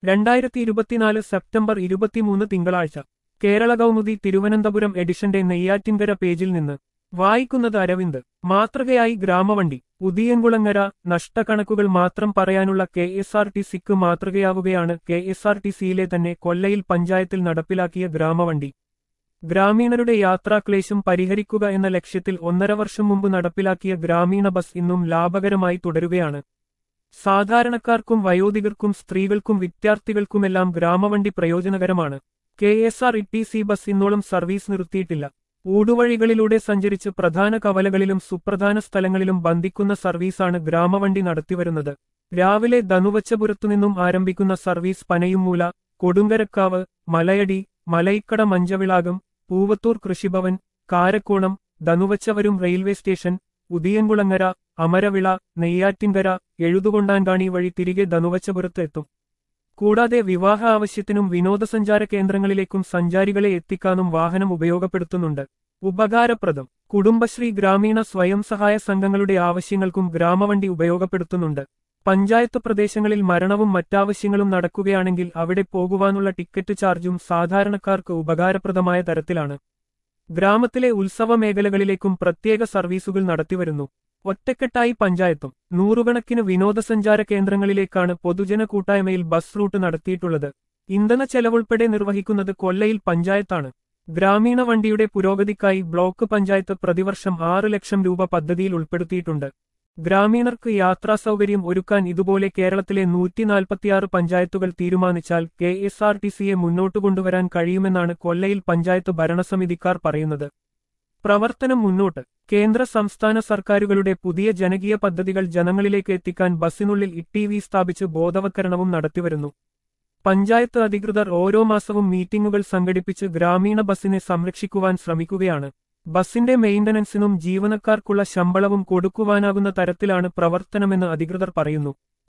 രണ്ടായിരത്തി ഇരുപത്തിനാല് സെപ്റ്റംബർ ഇരുപത്തിമൂന്ന് തിങ്കളാഴ്ച കേരള കൗമുദി തിരുവനന്തപുരം എഡിഷന്റെ നെയ്യാറ്റിൻകര പേജിൽ നിന്ന് വായിക്കുന്നത് അരവിന്ദ് മാതൃകയായി ഗ്രാമവണ്ടി ഉദിയൻകുളങ്ങര നഷ്ടക്കണക്കുകൾ മാത്രം പറയാനുള്ള കെ എസ് ആർ ടി സിക്ക് മാതൃകയാവുകയാണ് കെ എസ് ആർ ടി സിയിലെ തന്നെ കൊല്ലയിൽ പഞ്ചായത്തിൽ നടപ്പിലാക്കിയ ഗ്രാമവണ്ടി ഗ്രാമീണരുടെ യാത്രാക്ലേശം പരിഹരിക്കുക എന്ന ലക്ഷ്യത്തിൽ ഒന്നര വർഷം മുമ്പ് നടപ്പിലാക്കിയ ഗ്രാമീണ ബസ് ഇന്നും ലാഭകരമായി തുടരുകയാണ് സാധാരണക്കാർക്കും വയോധികർക്കും സ്ത്രീകൾക്കും വിദ്യാർത്ഥികൾക്കുമെല്ലാം ഗ്രാമവണ്ടി പ്രയോജനകരമാണ് K S R E T C bus ഇന്നോളം സർവീസ് നിർത്തിയിട്ടില്ല ഊടുവഴികളിലൂടെ സഞ്ചരിച്ച് പ്രധാന കവലകളിലും സുപ്രധാന സ്ഥലങ്ങളിലും ബന്ധിക്കുന്ന സർവീസാണ് ഗ്രാമവണ്ടി നടത്തിവരുന്നത് രാവിലെ ധനുവച്ചപുരത്തുനിന്നും ആരംഭിക്കുന്ന സർവീസ് പനയുമൂല കൊടുങ്കരക്കാവ് മലയടി മലയിക്കട മഞ്ചവിളാകം പൂവത്തൂർ കൃഷിഭവൻ കാരക്കോണം ധനുവച്ചവരും റെയിൽവേ സ്റ്റേഷൻ ഉദിയൻകുളങ്ങര അമരവിള നെയ്യാറ്റിൻകര എഴുതുകൊണ്ടാൻകാണി വഴി തിരികെ ധനുവച്ചപുരത്ത് എത്തും കൂടാതെ വിവാഹ ആവശ്യത്തിനും വിനോദസഞ്ചാര കേന്ദ്രങ്ങളിലേക്കും സഞ്ചാരികളെ എത്തിക്കാനും വാഹനം ഉപയോഗപ്പെടുത്തുന്നുണ്ട് ഉപകാരപ്രദം കുടുംബശ്രീ ഗ്രാമീണ സ്വയം സഹായ സംഘങ്ങളുടെ ആവശ്യങ്ങൾക്കും ഗ്രാമവണ്ടി ഉപയോഗപ്പെടുത്തുന്നുണ്ട് പഞ്ചായത്ത് പ്രദേശങ്ങളിൽ മരണവും മറ്റാവശ്യങ്ങളും നടക്കുകയാണെങ്കിൽ അവിടെ പോകുവാനുള്ള ടിക്കറ്റ് ചാർജും സാധാരണക്കാർക്ക് ഉപകാരപ്രദമായ തരത്തിലാണ് ഗ്രാമത്തിലെ ഉത്സവ മേഖലകളിലേക്കും പ്രത്യേക സർവീസുകൾ നടത്തിവരുന്നു ഒറ്റക്കെട്ടായി പഞ്ചായത്തും നൂറുകണക്കിന് വിനോദസഞ്ചാര കേന്ദ്രങ്ങളിലേക്കാണ് പൊതുജന കൂട്ടായ്മയിൽ ബസ് റൂട്ട് നടത്തിയിട്ടുള്ളത് ഇന്ധന ചെലവുൾപ്പെടെ നിർവഹിക്കുന്നത് കൊല്ലയിൽ പഞ്ചായത്താണ് ഗ്രാമീണ വണ്ടിയുടെ പുരോഗതിക്കായി ബ്ലോക്ക് പഞ്ചായത്ത് പ്രതിവർഷം ആറ് ലക്ഷം രൂപ പദ്ധതിയിൽ ഉൾപ്പെടുത്തിയിട്ടുണ്ട് ഗ്രാമീണർക്ക് യാത്രാസൗകര്യം ഒരുക്കാൻ ഇതുപോലെ കേരളത്തിലെ നൂറ്റിനാൽപ്പത്തിയാറ് പഞ്ചായത്തുകൾ തീരുമാനിച്ചാൽ കെ എസ് ആർ ടി സിയെ മുന്നോട്ടു കൊണ്ടുവരാൻ കഴിയുമെന്നാണ് കൊല്ലയിൽ പഞ്ചായത്ത് ഭരണസമിതിക്കാർ പറയുന്നത് പ്രവർത്തനം മുന്നോട്ട് കേന്ദ്ര സംസ്ഥാന സർക്കാരുകളുടെ പുതിയ ജനകീയ പദ്ധതികൾ ജനങ്ങളിലേക്ക് എത്തിക്കാൻ ബസ്സിനുള്ളിൽ ഇ വി സ്ഥാപിച്ച് ബോധവത്കരണവും നടത്തിവരുന്നു പഞ്ചായത്ത് അധികൃതർ ഓരോ മാസവും മീറ്റിംഗുകൾ സംഘടിപ്പിച്ച് ഗ്രാമീണ ബസ്സിനെ സംരക്ഷിക്കുവാൻ ശ്രമിക്കുകയാണ് ബസിന്റെ മെയിന്റനൻസിനും ജീവനക്കാർക്കുള്ള ശമ്പളവും കൊടുക്കുവാനാകുന്ന തരത്തിലാണ് പ്രവർത്തനമെന്ന് അധികൃതർ പറയുന്നു